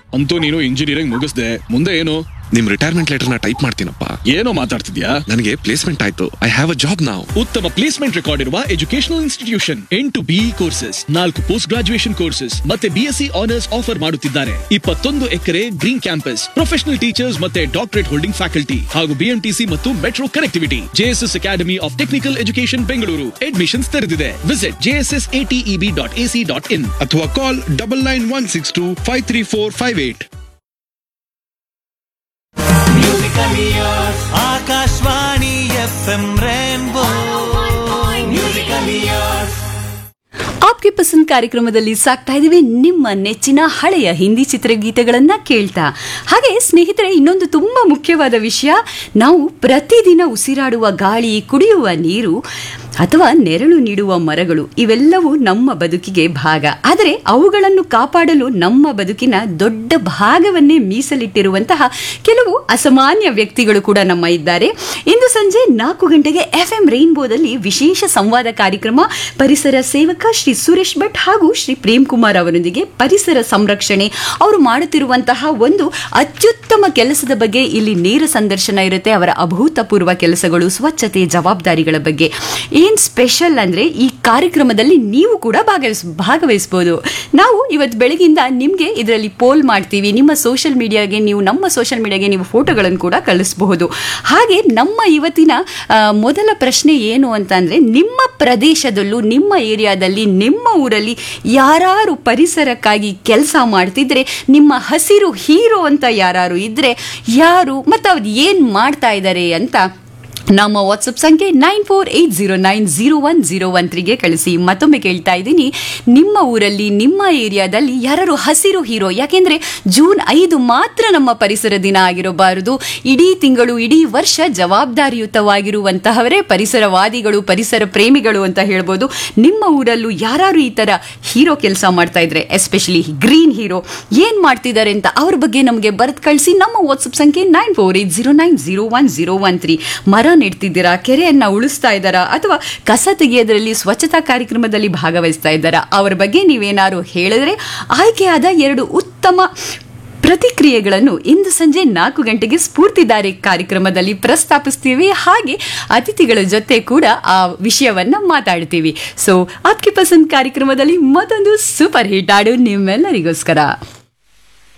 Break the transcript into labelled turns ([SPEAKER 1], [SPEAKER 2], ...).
[SPEAKER 1] ಅಂತೂ ನೀನು ಇಂಜಿನಿಯರಿಂಗ್ ಮುಗಿಸ್ದೆ ಮುಂದೆ ಏನು
[SPEAKER 2] ನಿಮ್ ರಿಟೈರ್ಮೆಂಟ್ ಲೆಟರ್ ನ ಟೈಪ್ ಮಾಡ್ತೀನಪ್ಪ
[SPEAKER 1] ಏನೋ ಮಾತಾಡ್ತಿದ್ಯಾ
[SPEAKER 2] ನನಗೆ ಪ್ಲೇಸ್ಮೆಂಟ್ ಆಯ್ತು ಐ ಹ್ಯಾವ್ ಅ ಜಾಬ್ ನಾವು
[SPEAKER 1] ಉತ್ತಮ ಪ್ಲೇಸ್ಮೆಂಟ್ ರೆಕಾರ್ಡ್ ಇರುವ ಎಜುಕೇಶನಲ್ ಇನ್ಸ್ಟಿಟ್ಯೂಷನ್ ಎಂಟು ಬಿಇ ಕೋರ್ಸಸ್ ನಾಲ್ಕು ಪೋಸ್ಟ್ ಗ್ರಾಜುಯೇಷನ್ ಕೋರ್ಸಸ್ ಮತ್ತೆ ಬಿಎಸ್ಸಿ ಆನರ್ಸ್ ಆಫರ್ ಮಾಡುತ್ತಿದ್ದಾರೆ ಇಪ್ಪತ್ತೊಂದು acre green campus professional teachers ಮತ್ತೆ ಡಾಕ್ಟರೇಟ್ ಹೋಲ್ಡಿಂಗ್ ಫ್ಯಾಕಲ್ಟಿ ಹಾಗೂ ಬಿಎಂಟಿಸಿ ಮತ್ತು metro connectivity J S S academy of technical education Bengaluru admissions ತೆರೆದಿದೆ visit J S S A T E B dot A C dot in
[SPEAKER 2] ಅಥವಾ call double nine one six two five three four five eight
[SPEAKER 3] Akashvani F M rainbow musical years
[SPEAKER 4] ಆಪ್ಗೆ ಪಸಂದ್ ಕಾರ್ಯಕ್ರಮದಲ್ಲಿ ಸಾಕ್ತಾ ಇದೀವಿ ನಿಮ್ಮ ನೆಚ್ಚಿನ ಹಳೆಯ ಹಿಂದಿ ಚಿತ್ರಗೀತೆಗಳನ್ನ ಕೇಳ್ತಾ ಹಾಗೆ ಸ್ನೇಹಿತರೆ ಇನ್ನೊಂದು ತುಂಬಾ ಮುಖ್ಯವಾದ ವಿಷಯ ನಾವು ಪ್ರತಿದಿನ ಉಸಿರಾಡುವ ಗಾಳಿ ಕುಡಿಯುವ ನೀರು ಅಥವಾ ನೆರಳು ನೀಡುವ ಮರಗಳು ಇವೆಲ್ಲವೂ ನಮ್ಮ ಬದುಕಿಗೆ ಭಾಗ ಆದರೆ ಅವುಗಳನ್ನು ಕಾಪಾಡಲು ನಮ್ಮ ಬದುಕಿನ ದೊಡ್ಡ ಭಾಗವನ್ನೇ ಮೀಸಲಿಟ್ಟಿರುವಂತಹ ಕೆಲವು ಅಸಾಮಾನ್ಯ ವ್ಯಕ್ತಿಗಳು ಕೂಡ ನಮ್ಮ ಇದ್ದಾರೆ ಇಂದು ಸಂಜೆ ನಾಲ್ಕು ಗಂಟೆಗೆ ಎಫ್ ಎಂ ರೈನ್ಬೋದಲ್ಲಿ ವಿಶೇಷ ಸಂವಾದ ಕಾರ್ಯಕ್ರಮ ಪರಿಸರ ಸೇವಕ ಶ್ರೀ ಸುರೇಶ್ ಭಟ್ ಹಾಗೂ ಶ್ರೀ ಪ್ರೇಮ್ ಕುಮಾರ್ ಅವರೊಂದಿಗೆ ಪರಿಸರ ಸಂರಕ್ಷಣೆ ಅವರು ಮಾಡುತ್ತಿರುವಂತಹ ಒಂದು ಅತ್ಯುತ್ತಮ ಕೆಲಸದ ಬಗ್ಗೆ ಇಲ್ಲಿ ನೇರ ಸಂದರ್ಶನ ಇರುತ್ತೆ ಅವರ ಅಭೂತಪೂರ್ವ ಕೆಲಸಗಳು ಸ್ವಚ್ಛತೆ ಜವಾಬ್ದಾರಿಗಳ ಬಗ್ಗೆ ಏನ್ ಸ್ಪೆಷಲ್ ಅಂದ್ರೆ ಈ ಕಾರ್ಯಕ್ರಮದಲ್ಲಿ ನೀವು ಕೂಡ ಭಾಗವಹಿಸ್ ಭಾಗವಹಿಸಬಹುದು ನಾವು ಇವತ್ತು ಬೆಳಗಿಂದ ನಿಮಗೆ ಇದರಲ್ಲಿ ಪೋಲ್ ಮಾಡ್ತೀವಿ ನಿಮ್ಮ ಸೋಷಿಯಲ್ ಮೀಡಿಯಾಗೆ ನೀವು ನಮ್ಮ ಸೋಷಿಯಲ್ ಮೀಡಿಯಾಗೆ ನೀವು ಫೋಟೋಗಳನ್ನು ಕೂಡ ಕಳಿಸಬಹುದು ಹಾಗೆ ನಮ್ಮ ಇವತ್ತಿನ ಆ, ಮೊದಲ ಪ್ರಶ್ನೆ ಏನು ಅಂತ ಅಂದ್ರೆ ನಿಮ್ಮ ಪ್ರದೇಶದಲ್ಲೂ ನಿಮ್ಮ ಏರಿಯಾದಲ್ಲಿ ನಿಮ್ಮ ಊರಲ್ಲಿ ಯಾರು ಪರಿಸರಕ್ಕಾಗಿ ಕೆಲಸ ಮಾಡ್ತಿದ್ರೆ ನಿಮ್ಮ ಹಸಿರು ಹೀರೋ ಅಂತ ಯಾರು ಇದ್ರೆ ಯಾರು ಮತ್ತು ಅವ್ರು ಏನು ಮಾಡ್ತಾ ಇದ್ದಾರೆ ಅಂತ ನಮ್ಮ ವಾಟ್ಸಪ್ ಸಂಖ್ಯೆ nine four eight zero nine zero one zero one ತ್ರೀಗೆ ಕಳಿಸಿ ಮತ್ತೊಮ್ಮೆ ಕೇಳ್ತಾ ಇದ್ದೀನಿ ನಿಮ್ಮ ಊರಲ್ಲಿ ನಿಮ್ಮ ಏರಿಯಾದಲ್ಲಿ ಯಾರು ಹಸಿರು ಹೀರೋ ಯಾಕೆಂದ್ರೆ ಜೂನ್ ಐದು ಮಾತ್ರ ನಮ್ಮ ಪರಿಸರ ದಿನ ಆಗಿರಬಾರದು ಇಡೀ ತಿಂಗಳು ಇಡೀ ವರ್ಷ ಜವಾಬ್ದಾರಿಯುತವಾಗಿರುವಂತಹವರೇ ಪರಿಸರವಾದಿಗಳು ಪರಿಸರ ಪ್ರೇಮಿಗಳು ಅಂತ ಹೇಳ್ಬೋದು ನಿಮ್ಮ ಊರಲ್ಲೂ ಯಾರು ಈ ತರ ಹೀರೋ ಕೆಲಸ ಮಾಡ್ತಾ ಇದ್ರೆ ಎಸ್ಪೆಷಲಿ ಗ್ರೀನ್ ಹೀರೋ ಏನ್ ಮಾಡ್ತಿದ್ದಾರೆ ಅಂತ ಅವ್ರ ಬಗ್ಗೆ ನಮಗೆ ಬರೆದು ಕಳಿಸಿ ನಮ್ಮ ವಾಟ್ಸಪ್ ಸಂಖ್ಯೆ nine four eight zero nine zero one zero one three ಮರ ನೆಡ್ತಿದ್ದೀರಾ ಕೆರೆಯನ್ನ ಉಳಿಸ್ತಾ ಇದ್ದಾರಾ ಅಥವಾ ಕಸ ತೆಗೆಯೋದ್ರಲ್ಲಿ ಸ್ವಚ್ಛತಾ ಕಾರ್ಯಕ್ರಮದಲ್ಲಿ ಭಾಗವಹಿಸ್ತಾ ಇದ್ದಾರಾ ಅವರ ಬಗ್ಗೆ ನೀವೇನಾದ್ರು ಹೇಳಿದ್ರೆ ಆಯ್ಕೆಯಾದ ಎರಡು ಉತ್ತಮ ಪ್ರತಿಕ್ರಿಯೆಗಳನ್ನು ಇಂದು ಸಂಜೆ ನಾಲ್ಕು ಗಂಟೆಗೆ ಸ್ಫೂರ್ತಿದಾರಿ ಕಾರ್ಯಕ್ರಮದಲ್ಲಿ ಪ್ರಸ್ತಾಪಿಸ್ತೀವಿ ಹಾಗೆ ಅತಿಥಿಗಳ ಜೊತೆ ಕೂಡ ಆ ವಿಷಯವನ್ನ ಮಾತಾಡ್ತೀವಿ ಸೊ ಆಪ್ಗೆ ಪಸಂದ್ ಕಾರ್ಯಕ್ರಮದಲ್ಲಿ ಮತ್ತೊಂದು ಸೂಪರ್ ಹಿಟ್ ಹಾಡು ನಿಮ್ಮೆಲ್ಲರಿಗೋಸ್ಕರ